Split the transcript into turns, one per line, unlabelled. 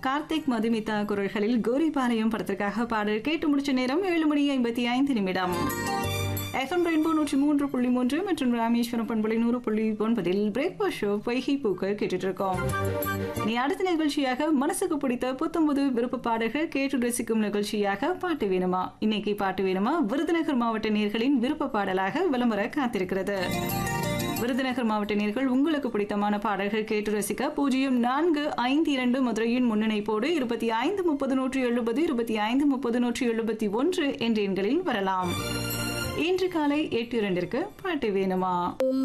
கார்த்திக் மதுமிதா குரல்களில் கோரிபாளையம் படத்திற்காக பாடல் கேட்டு முடிச்ச நேரம் ஏழு மணி ஐம்பத்தி ஐந்து நிமிடம் எஃப்எம் ரெயின்போ நூற்றி மூன்று புள்ளி மூன்று மற்றும் ராமேஸ்வரம் பண்பலை நூறு புள்ளி ஒன்பதில் பிரேக்ஃபாஸ்ட் ஷோ வைகை பூக்கள் கேட்டுட்டு இருக்கோம் இனி அடுத்த நிகழ்ச்சியாக மனசுக்கு பிடித்த புத்தம்புது விருப்ப பாடல்கள் கேட்டு ரசிக்கும் நிகழ்ச்சியாக பாட்டு வேணுமா இன்னைக்கு பாட்டு வேணுமா விருதுநகர் மாவட்ட நேர்களின் விருப்ப பாடலாக விளம்பர காத்திருக்கிறது விருதுநகர் மாவட்ட நேர்கள் உங்களுக்கு பிடித்தமான பாடல்கள் கேட்டு ரசிக்க பூஜ்ஜியம் நான்கு ஐந்து இரண்டு மதுரையின் முன்னிணைப்போடு இருபத்தி ஐந்து முப்பது நூற்றி எழுபது இருபத்தி ஐந்து முப்பது நூற்றி எழுபத்தி ஒன்று என்ற எண்களில் வரலாம் இன்று காலை எட்டு இரண்டிற்கு பாட்டு வேணுமா